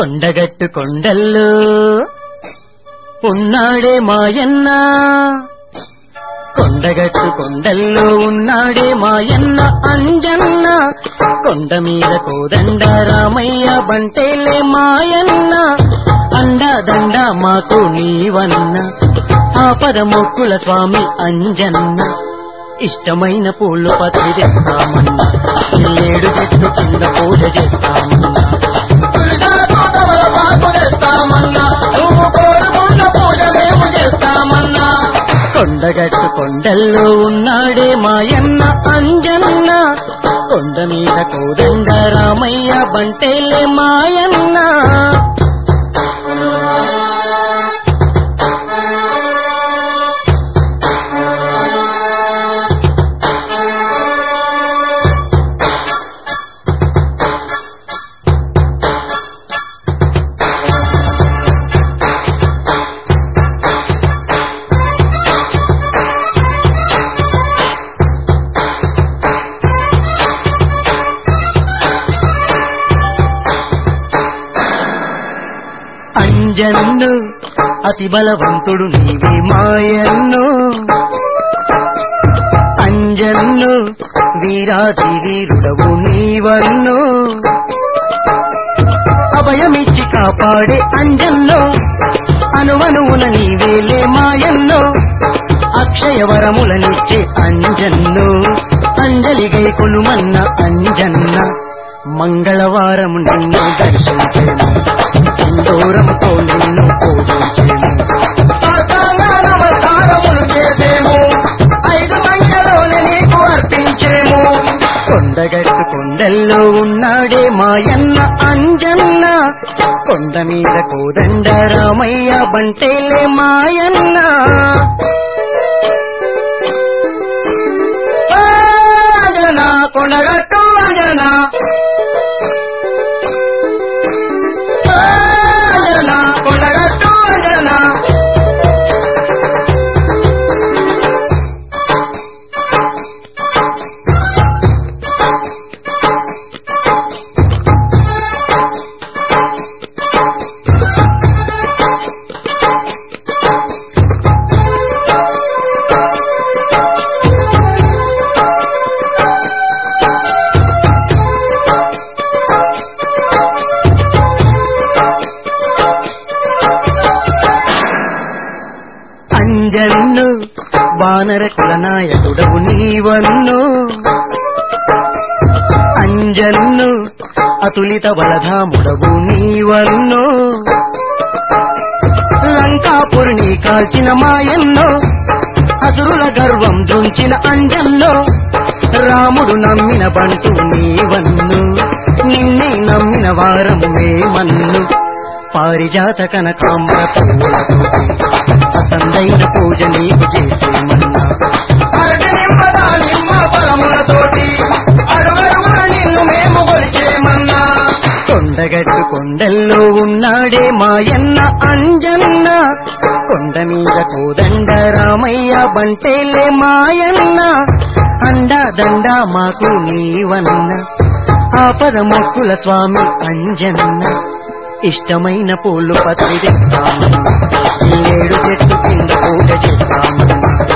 కొండగట్టు కొండల్లో ఉన్నాడే మాయన్న కొండగట్టు కొండల్లో ఉన్నాడే మాయన్న అంజన్న కొండ మీద కోదండ రామయ్య బంటేలే మాయన్న అండా దండ మాకు నీవన్న ఆపద మొక్కుల స్వామి అంజన్న ఇష్టమైన పూలు పత్రి తెస్తామన్నా ఏడు చెట్టు కింద పూజ చేస్తామన్నా పురుషుల తోటవల పాకు తెస్తామన్నా నువ్వు కోరుకున్న పూజలేము చేస్తామన్నా కొండగట్టు కొండల్లో ఉన్నాడే మాయన్న అంజన్న కొండ మీద కోదండ రామయ్య బంటేలే మాయన్న అంజన్ను అతి బలవంతుడు నీవే మాయన్ను అంజన్ను వీరాతి వీరుడవు నీవన్ను అభయమిచ్చి కాపాడే అంజన్ను అనువనువున నీవేలే మాయన్ను అక్షయ వరములనిచ్చే అంజన్ను అంజలిగై కొలుమన్న అంజన్న మంగళవారం నిన్ను దర్శించేను సింధూరంతో నిన్ను పూజించేను సాష్టాంగ నమస్కారములు చేసేము ఐదు సంఖ్యలోనే నీకు అర్పించేము కొండగట్టు కొండల్లో ఉన్నాడే మాయన్న అంజన్న కొండ మీద కోదండ రామయ్య బంటేలే మాయన్న ఆ, అంజనా కొండగట్టు అంజనా ఆ, అంజనా కొండగట్టు అంజనా అంజన్ను వానర కుల నాయకుడవు నీవన్ను అంజన్ను అతులిత బలధాముడవు నీవన్ను లంకాపురిని కాల్చిన మాయన్నో అసురుల గర్వం దృంచిన అంజన్నో రాముడు నమ్మిన బంటు నీవన్ను నిన్నే నమ్మిన వారము మేమన్ను పారిజాత కనకాంబ అసందైన పూజ నీకు చేసేమన్నా అరటి నిమ్మ దానిమ్మ ఫలములతోటి అడుగడుగున నిన్ను మేము కొలిచేమన్నా కొండగట్టు కొండల్లో ఉన్నాడే మాయన్న అంజన్న కొండ మీద కోదండ రామయ్య బంటేలే మాయన్న అండా దండ మాకు నీవన్న ఆపద మొక్కుల స్వామి అంజన్న ఇష్టమైన పూలు పత్రి తెస్తామన్నా ఏడు చెట్టు కింద పూజ చేస్తామన్నా